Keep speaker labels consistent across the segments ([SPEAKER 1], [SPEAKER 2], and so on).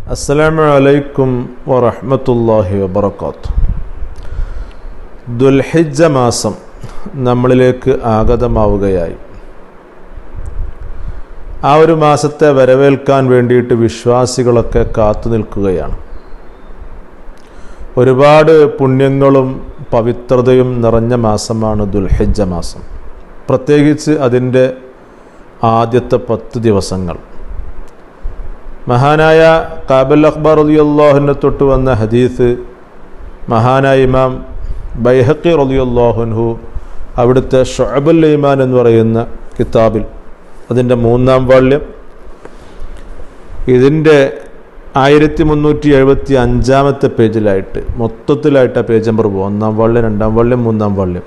[SPEAKER 1] അസ്സലാമു അലൈക്കും വറഹ്മത്തുള്ളാഹി വബറകാത്തു ദുൽഹിജ്ജ മാസം നമ്മളിലേക്ക് ആഗതമാവുകയായി ആ ഒരു മാസത്തെ വരവേൽക്കാൻ വേണ്ടിയിട്ട് വിശ്വാസികളൊക്കെ കാത്തു നിൽക്കുകയാണ് ഒരുപാട് പുണ്യങ്ങളും പവിത്രതയും നിറഞ്ഞ മാസമാണ് ദുൽഹിജ്ജ മാസം പ്രത്യേകിച്ച് അതിൻ്റെ ആദ്യത്തെ പത്ത് ദിവസങ്ങൾ മഹാനായ കാബൽ അക്ബർ റലിയുല്ലാഹുവിനെ തൊട്ട് വന്ന ഹദീസ് മഹാനായ ഇമാം ബൈഹക്കി റലിയുല്ലാഹുൻഹു അവിടുത്തെ ഷൊഅബുൽ ഈമാൻ എന്ന് പറയുന്ന കിതാബിൽ അതിൻ്റെ മൂന്നാം വാള്യം ഇതിൻ്റെ ആയിരത്തി മുന്നൂറ്റി എഴുപത്തി അഞ്ചാമത്തെ പേജിലായിട്ട് മൊത്തത്തിലായിട്ട് ആ പേജ് നമ്പർ പോകും ഒന്നാം വാള്യം രണ്ടാം വാള്യം മൂന്നാം വാള്യം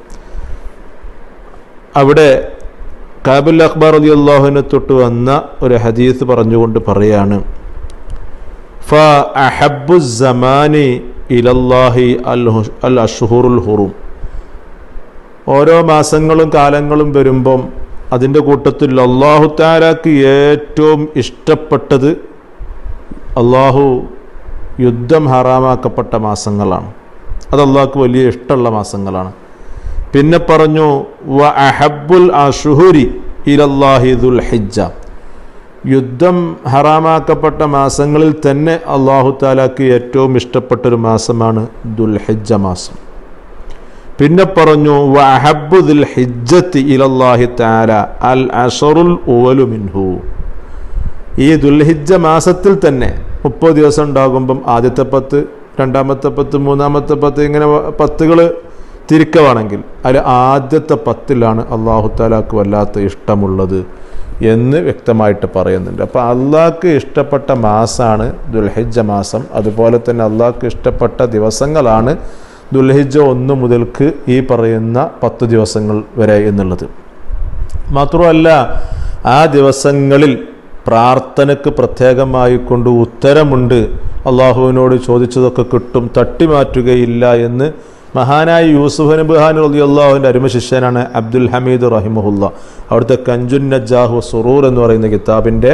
[SPEAKER 1] അവിടെ കാബുൽ അഖ്ബാർ അലി അള്ളാഹുവിനെ തൊട്ട് വന്ന ഒരു ഹദീസ് പറഞ്ഞുകൊണ്ട് പറയാണ് ഫ അഹബു സമാനി ഇലല്ലാഹി അൽ ഹു- അൽ അഷ്ഹുറുൽ ഹുറും ഓരോ മാസങ്ങളും കാലങ്ങളും വരുമ്പം അതിൻ്റെ കൂട്ടത്തിൽ അള്ളാഹു താലാക്ക് ഏറ്റവും ഇഷ്ടപ്പെട്ടത് അള്ളാഹു യുദ്ധം ഹറാമാക്കപ്പെട്ട മാസങ്ങളാണ് അത് അള്ളാഹ്ക്ക് വലിയ ഇഷ്ടമുള്ള മാസങ്ങളാണ് പിന്നെ പറഞ്ഞു വ അഹബുൽ അഷുഹുരി ഇലല്ലാഹി ദുൽ ഹിജ്ജ യുദ്ധം ഹറാമാക്കപ്പെട്ട മാസങ്ങളിൽ തന്നെ അള്ളാഹു താലാക്ക് ഏറ്റവും ഇഷ്ടപ്പെട്ടൊരു മാസമാണ് ദുൽഹിജ്ജ മാസം പിന്നെ പറഞ്ഞു വ അഹബു ദുൽ ഹിജ്ജത്ത് ഇലല്ലാഹി താല അൽ അഷറുൽ ഉവലു മിൻഹു ഈ ദുൽഹിജ്ജ മാസത്തിൽ തന്നെ മുപ്പത് ദിവസം ഉണ്ടാകുമ്പം ആദ്യത്തെ പത്ത് രണ്ടാമത്തെ പത്ത് മൂന്നാമത്തെ പത്ത് ഇങ്ങനെ പത്തുകൾ തിരിക്കവാണെങ്കിൽ അതിൽ ആദ്യത്തെ പത്തിലാണ് അള്ളാഹു താലാക്ക് വല്ലാത്ത ഇഷ്ടമുള്ളത് എന്ന് വ്യക്തമായിട്ട് പറയുന്നുണ്ട് അപ്പോൾ അള്ളാഹ്ക്ക് ഇഷ്ടപ്പെട്ട മാസമാണ് ദുൽഹിജ്ജ മാസം അതുപോലെ തന്നെ അള്ളാഹ്ക്ക് ഇഷ്ടപ്പെട്ട ദിവസങ്ങളാണ് ദുൽഹിജ്ജ ഒന്ന് മുതൽക്ക് ഈ പറയുന്ന പത്ത് ദിവസങ്ങൾ വരെ എന്നുള്ളത് മാത്രമല്ല ആ ദിവസങ്ങളിൽ പ്രാർത്ഥനയ്ക്ക് പ്രത്യേകമായി കൊണ്ട് ഉത്തരമുണ്ട് അള്ളാഹുവിനോട് ചോദിച്ചതൊക്കെ കിട്ടും തട്ടിമാറ്റുകയില്ല എന്ന് മഹാനായ യൂസുഫ് നബുഹാൻ അലി അള്ളാഹുവിൻ്റെ അരുമ ശിഷ്യനാണ് അബ്ദുൽ ഹമീദ് റഹിമഹുല്ല അവിടുത്തെ കഞ്ചുൻ നജാഹു സുറൂർ എന്ന് പറയുന്ന കിതാബിൻ്റെ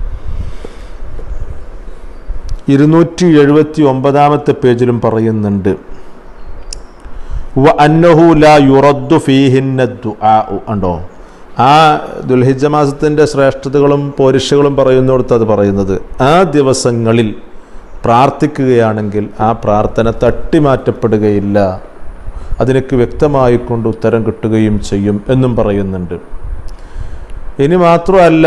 [SPEAKER 1] ഇരുന്നൂറ്റി എഴുപത്തി ഒമ്പതാമത്തെ പേജിലും പറയുന്നുണ്ട് വ അന്നഹു ലാ യുറദ്ദു ഫീഹിന്ന ദുആഉ ഉണ്ടോ ആ ദുൽഹിജ്ജ മാസത്തിൻ്റെ ശ്രേഷ്ഠതകളും പോരിഷകളും പറയുന്നിടത്ത് അത് പറയുന്നത് ആ ദിവസങ്ങളിൽ പ്രാർത്ഥിക്കുകയാണെങ്കിൽ ആ പ്രാർത്ഥന തട്ടിമാറ്റപ്പെടുകയില്ല അതിനൊക്കെ വ്യക്തമായിക്കൊണ്ട് ഉത്തരം കിട്ടുകയും ചെയ്യും എന്നും പറയുന്നുണ്ട് ഇനി മാത്രമല്ല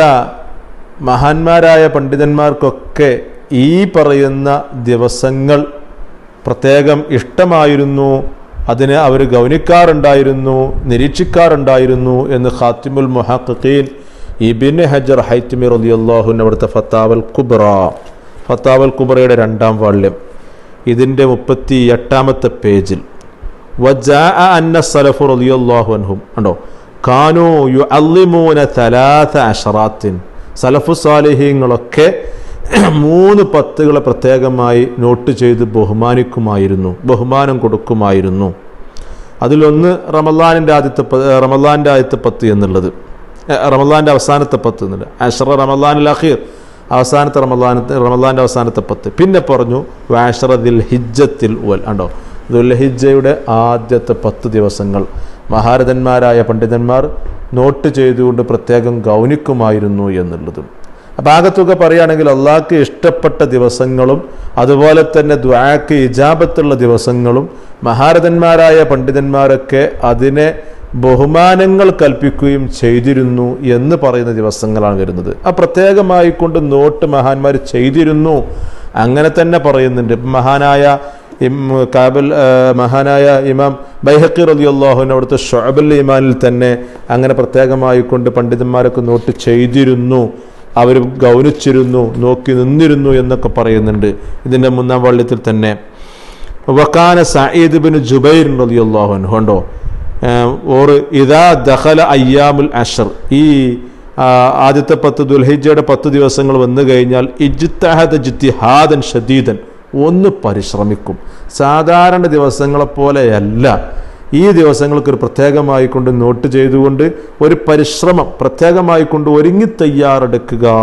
[SPEAKER 1] മഹാന്മാരായ പണ്ഡിതന്മാർക്കൊക്കെ ഈ പറയുന്ന ദിവസങ്ങൾ പ്രത്യേകം ഇഷ്ടമായിരുന്നു അതിനെ അവർ ഗൗനിക്കാറുണ്ടായിരുന്നു നിരീക്ഷിക്കാറുണ്ടായിരുന്നു എന്ന് ഖാത്തിമുൽ മുഹഖീൻ ഇബിൻ ഹജർ ഹൈത്തിമി റളിയല്ലാഹുവിൻ അവിടുത്തെ ഫത്താവൽ കുബ്ര ഫത്താവൽ കുബ്രയുടെ രണ്ടാം വാള്യം ഇതിൻ്റെ മുപ്പത്തി എട്ടാമത്തെ പേജിൽ വജാ അന്ന സലഫു റളിയല്ലാഹു അൻഹും ഉണ്ടോ കാനു യു അല്ലിമൂന തലാത്ത അഷറാത്തിൻ സലഫു സാലിഹീങ്ങളൊക്കെ മൂന്ന് പത്തുകളെ പ്രത്യേകമായി നോട്ട് ചെയ്ത് ബഹുമാനിക്കുമായിരുന്നു ബഹുമാനം കൊടുക്കുമായിരുന്നു അതിലൊന്ന് റമലാനിൻ്റെ ആദ്യത്തെ പ- റമലാൻ്റെ ആദ്യത്തെ പത്ത് എന്നുള്ളത് ഏ, റമലാൻ്റെ അവസാനത്തെ പത്ത് എന്നുള്ളത് അഷറ റമലാനിൽ അഖീർ അവസാനത്തെ റമലാനത്തെ റമലാൻ്റെ അവസാനത്തെ പത്ത് പിന്നെ പറഞ്ഞു വാഷറ ദിൽ ഹിജ്ജത്തിൽ ഉവൽ ഉണ്ടോ ദുൽഹിജ്ജയുടെ ആദ്യത്തെ പത്ത് ദിവസങ്ങൾ മഹാരഥന്മാരായ പണ്ഡിതന്മാർ നോട്ട് ചെയ്തുകൊണ്ട് പ്രത്യേകം ഗൗനിക്കുമായിരുന്നു എന്നുള്ളതും അപ്പം ആകത്തുക പറയുകയാണെങ്കിൽ അള്ളാഹ്ക്ക് ഇഷ്ടപ്പെട്ട ദിവസങ്ങളും അതുപോലെ തന്നെ ദ്വാക്ക് ഇജാബത്തുള്ള ദിവസങ്ങളും മഹാരഥന്മാരായ പണ്ഡിതന്മാരൊക്കെ അതിനെ ബഹുമാനങ്ങൾ കൽപ്പിക്കുകയും ചെയ്തിരുന്നു എന്ന് പറയുന്ന ദിവസങ്ങളാണ് വരുന്നത് ആ പ്രത്യേകമായി കൊണ്ട് നോട്ട് മഹാന്മാർ ചെയ്തിരുന്നു അങ്ങനെ തന്നെ പറയുന്നുണ്ട് ഇപ്പം മഹാനായ ഇം കാബൽ ആ, മഹാനായ ഇമാം ബൈഹക്കി റലി അള്ളാഹുവിന് അവിടുത്തെ ഷൊഅബുൽ ഇമാനിൽ തന്നെ അങ്ങനെ പ്രത്യേകമായി കൊണ്ട് പണ്ഡിതന്മാരൊക്കെ നോട്ട് ചെയ്തിരുന്നു അവർ ഗൗനിച്ചിരുന്നു നോക്കി നിന്നിരുന്നു എന്നൊക്കെ പറയുന്നുണ്ട് ഇതിൻ്റെ മൂന്നാം വള്ളിയത്തിൽ തന്നെ വക്കാന സയ്യിദ് ബിൻ ജുബൈർ റളിയല്ലാഹു അൻഹു ഉണ്ടോ ഓർ ഇതാ ദഖല അയ്യാമുൽ അഷർ ഈ ആ, ആദ്യത്തെ പത്ത് ദുൽഹിജയുടെ പത്ത് ദിവസങ്ങൾ വന്നു കഴിഞ്ഞാൽ ഇജ്തഹദ ജിത്തിഹാദൻ ഷദീദൻ ഒന്ന് പരിശ്രമിക്കും സാധാരണ ദിവസങ്ങളെപ്പോലെയല്ല ഈ ദിവസങ്ങൾക്ക് ഒരു പ്രത്യേകമായി കൊണ്ട് നോട്ട് ചെയ്തുകൊണ്ട് ഒരു പരിശ്രമം പ്രത്യേകമായി കൊണ്ട് ഒരുങ്ങി തയ്യാറെടുക്കുക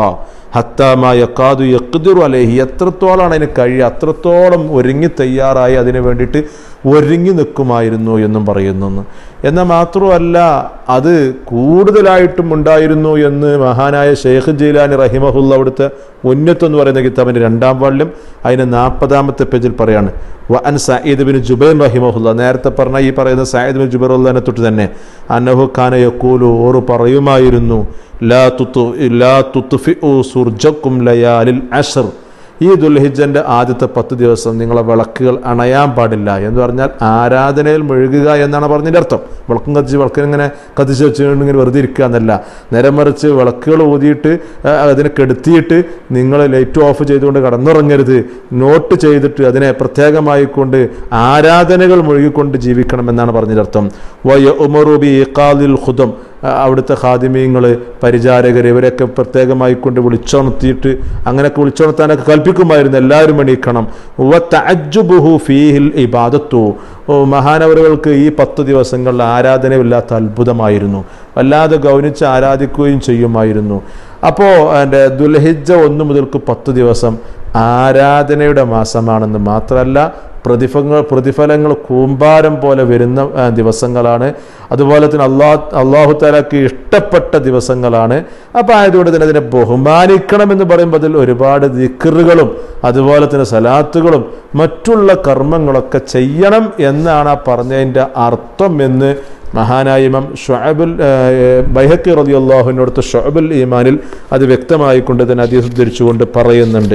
[SPEAKER 1] ഹത്താമ യക്കാതു യക്കുദിറു അലേഹി എത്രത്തോളമാണ് അതിന് കഴിയുക അത്രത്തോളം ഒരുങ്ങി തയ്യാറായി അതിന് വേണ്ടിയിട്ട് ഒരുങ്ങി നിൽക്കുമായിരുന്നു എന്നും പറയുന്നു എന്നാൽ മാത്രമല്ല അത് കൂടുതലായിട്ടും ഉണ്ടായിരുന്നു എന്ന് മഹാനായ ഷെയ്ഖ് ജീലാനി റഹിമഹുല്ല അവിടുത്തെ ഉന്നത്ത് എന്ന് പറയുന്ന കിതാബിൻ്റെ രണ്ടാം വാള്യം അതിന് നാൽപ്പതാമത്തെ പേജിൽ പറയാണ് വ അൻ സയ്യിദ് ബിൻ ജുബൈൻ റഹിമഹുല്ല നേരത്തെ പറഞ്ഞ ഈ പറയുന്ന സയ്യിദ് ബിൻ ജുബൈർ ഉള്ളതിനെ തൊട്ട് തന്നെ അന്നഹു ഖാന യക്കൂലു ഓറ് പറയുമായിരുന്നു ലാ തുത്തു ലാ തുത്ഫി സുർജക്കും ലയാലിൽ അഷർ ഈ ദുൽഹിജൻ്റെ ആദ്യത്തെ പത്ത് ദിവസം നിങ്ങളെ വിളക്കുകൾ അണയാൻ പാടില്ല എന്ന് പറഞ്ഞാൽ ആരാധനയിൽ മുഴുകുക എന്നാണ് പറഞ്ഞതിൻ്റെ അർത്ഥം വിളക്കും കത്തിച്ച് വിളക്കിനിങ്ങനെ കത്തിച്ച് വെച്ചുകൊണ്ട് ഇങ്ങനെ വെറുതെ ഇരിക്കുക എന്നല്ല നേരെ മറിച്ച് വിളക്കുകൾ ഊതിയിട്ട് ആ, അതിനെ കെടുത്തിയിട്ട് നിങ്ങൾ ലൈറ്റ് ഓഫ് ചെയ്തുകൊണ്ട് കടന്നുറങ്ങരുത് നോട്ട് ചെയ്തിട്ട് അതിനെ പ്രത്യേകമായിക്കൊണ്ട് ആരാധനകൾ മുഴുകിക്കൊണ്ട് ജീവിക്കണം എന്നാണ് പറഞ്ഞതിൻ്റെ അർത്ഥം വയ ഉമറുബി ഇഖാലിൽ ഖുദം ആ, അവിടുത്തെ ഖാദിമീങ്ങൾ പരിചാരകർ ഇവരെയൊക്കെ പ്രത്യേകമായി കൊണ്ട് വിളിച്ചുണർത്തിയിട്ട് അങ്ങനെയൊക്കെ വിളിച്ചുണർത്താനൊക്കെ കൽപ്പിക്കുമായിരുന്നു എല്ലാവരും എണീക്കണം വ തഅജ്ജുബുഹു ഫീഹിൽ ഇബാദത്തു ഓ മഹാനവറുകൾക്ക് ഈ പത്ത് ദിവസങ്ങളിൽ ആരാധനയില്ലാത്ത അത്ഭുതമായിരുന്നു വല്ലാതെ ഗൗനിച്ച് ആരാധിക്കുകയും ചെയ്യുമായിരുന്നു അപ്പോൾ എൻ്റെ ദുൽഹിജ ഒന്ന് മുതൽക്ക് പത്ത് ദിവസം ആരാധനയുടെ മാസമാണെന്ന് മാത്രമല്ല പ്രതിഫലങ്ങൾ പ്രതിഫലങ്ങൾ കൂമ്പാരം പോലെ വരുന്ന ആ, ദിവസങ്ങളാണ് അതുപോലെ തന്നെ അള്ളാഹ് അള്ളാഹു താലാക്ക് ഇഷ്ടപ്പെട്ട ദിവസങ്ങളാണ് അപ്പോൾ ആയതുകൊണ്ട് തന്നെ അതിനെ ബഹുമാനിക്കണമെന്ന് പറയുമ്പോൾ അതിൽ ഒരുപാട് ദിക്കറുകളും അതുപോലെ തന്നെ സലാത്തുകളും മറ്റുള്ള കർമ്മങ്ങളൊക്കെ ചെയ്യണം എന്നാണ് ആ പറഞ്ഞതിൻ്റെ അർത്ഥം എന്ന് മഹാനായ ഇമാം ഷുഅബുൽ ബൈഹക്കി റതി അള്ളാഹുവിനോടത്ത് ഷുഅബുൽ ഈമാനിൽ അത് വ്യക്തമായിക്കൊണ്ട് തന്നെ അതിസുദ്ധരിച്ചുകൊണ്ട് പറയുന്നുണ്ട്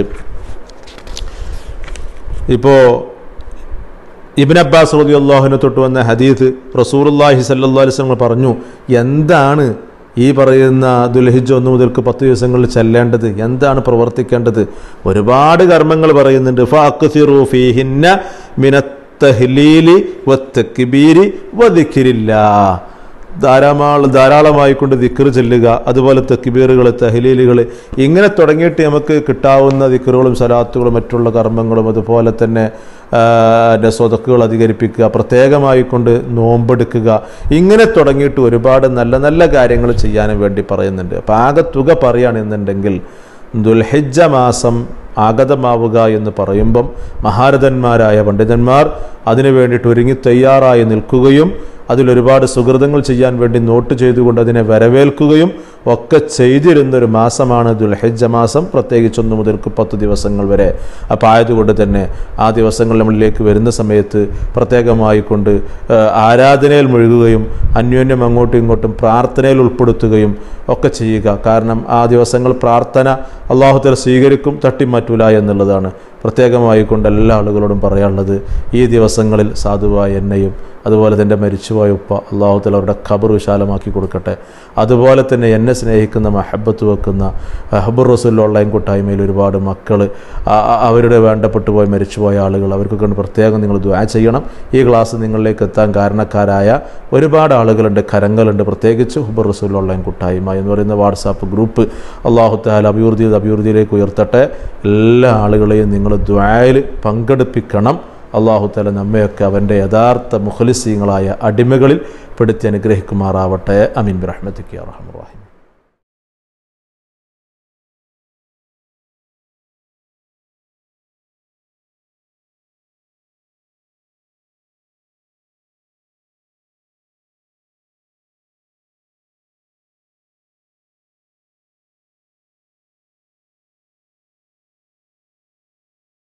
[SPEAKER 1] ഇപ്പോൾ ഇബിൻ അബ്ബാസ് റതി അള്ളാഹുവിനെ തൊട്ട് വന്ന ഹദീത്ത് റസൂറുല്ലാഹി സല്ലാ അലിസ്ലങ്ങൾ പറഞ്ഞു എന്താണ് ഈ പറയുന്ന ദുൽഹിജ് ഒന്ന് മുതൽക്ക് പത്ത് ദിവസങ്ങളിൽ ചെല്ലേണ്ടത് എന്താണ് പ്രവർത്തിക്കേണ്ടത് ഒരുപാട് കർമ്മങ്ങൾ പറയുന്നുണ്ട് ഫഅക്സിറു ഫീഹിന്ന മിനത്തഹ്ലീലി വത്തക്ബീരി വദിക്രില്ലാ ധാരാളം ധാരാളമായി കൊണ്ട് ദിക്കറ് ചെല്ലുക അതുപോലെ തെക്കിബീറുകൾ തഹലീലുകൾ ഇങ്ങനെ തുടങ്ങിയിട്ട് നമുക്ക് കിട്ടാവുന്ന ദിക്കറുകളും സലാത്തുകളും മറ്റുള്ള കർമ്മങ്ങളും അതുപോലെ തന്നെ സ്വതക്കുകൾ അധികരിപ്പിക്കുക പ്രത്യേകമായി കൊണ്ട് നോമ്പെടുക്കുക ഇങ്ങനെ തുടങ്ങിയിട്ട് ഒരുപാട് നല്ല നല്ല കാര്യങ്ങൾ ചെയ്യാനും വേണ്ടി പറയുന്നുണ്ട് അപ്പം ആകെ തുക പറയുകയാണെന്നുണ്ടെങ്കിൽ ദുൽഹിജ മാസം ആഗതമാവുക എന്ന് പറയുമ്പം മഹാരഥന്മാരായ പണ്ഡിതന്മാർ അതിനു വേണ്ടിയിട്ട് ഒരുങ്ങി തയ്യാറായി നിൽക്കുകയും അതിലൊരുപാട് സുഹൃതങ്ങൾ ചെയ്യാൻ വേണ്ടി നോട്ട് ചെയ്തുകൊണ്ട് അതിനെ വരവേൽക്കുകയും ഒക്കെ ചെയ്തിരുന്ന ഒരു മാസമാണ് ദുൽഹജ്ജ മാസം പ്രത്യേകിച്ച് ഒന്ന് മുതൽക്ക് പത്ത് ദിവസങ്ങൾ വരെ അപ്പോൾ ആയതുകൊണ്ട് തന്നെ ആ ദിവസങ്ങൾ നമ്മളിലേക്ക് വരുന്ന സമയത്ത് പ്രത്യേകമായി കൊണ്ട് ആ, ആരാധനയിൽ മുഴുകുകയും അന്യോന്യം അങ്ങോട്ടും ഇങ്ങോട്ടും പ്രാർത്ഥനയിൽ ഉൾപ്പെടുത്തുകയും ഒക്കെ ചെയ്യുക കാരണം ആ ദിവസങ്ങൾ പ്രാർത്ഥന അള്ളാഹുത്തല സ്വീകരിക്കും തട്ടിമാറ്റൂല എന്നുള്ളതാണ് പ്രത്യേകമായി കൊണ്ട് എല്ലാ ആളുകളോടും പറയാനുള്ളത് ഈ ദിവസങ്ങളിൽ സാധുവായ എന്നെയും അതുപോലെ തന്നെ മരിച്ചുപോയ ഉപ്പ അള്ളാഹുത്തല അവരുടെ ഖബർ വിശാലമാക്കി കൊടുക്കട്ടെ അതുപോലെ തന്നെ എന്നെ സ്നേഹിക്കുന്ന മഹബത്ത് വെക്കുന്ന ഹബുർ റസുൽ ഓൺലൈൻ കൂട്ടായ്മയിൽ ഒരുപാട് മക്കൾ അവരുടെ വേണ്ടപ്പെട്ടു പോയി മരിച്ചുപോയ ആളുകൾ അവർക്കൊക്കെ പ്രത്യേകം നിങ്ങൾ ദ്വാ ചെയ്യണം ഈ ക്ലാസ് നിങ്ങളിലേക്ക് എത്താൻ കാരണക്കാരായ ഒരുപാട് ആളുകളുണ്ട് കരങ്ങളുണ്ട് പ്രത്യേകിച്ച് ഹുബർ റസുൽ ഓൺലൈൻ കൂട്ടായ്മ എന്ന് പറയുന്ന വാട്സാപ്പ് ഗ്രൂപ്പ് അള്ളാഹു താല അഭിവൃദ്ധി അഭിവൃദ്ധിയിലേക്ക് ഉയർത്തട്ടെ എല്ലാ ആളുകളെയും നിങ്ങൾ ദ്വായിൽ പങ്കെടുപ്പിക്കണം അള്ളാഹു താല നമ്മയൊക്കെ അവൻ്റെ യഥാർത്ഥ മുഖലിസീങ്ങളായ അടിമകളിൽ പെടുത്തി അനുഗ്രഹിക്കുമാറാവട്ടെ അമീൻ റഹ്മത്തിക്ക് റഹ്മുറാഹിം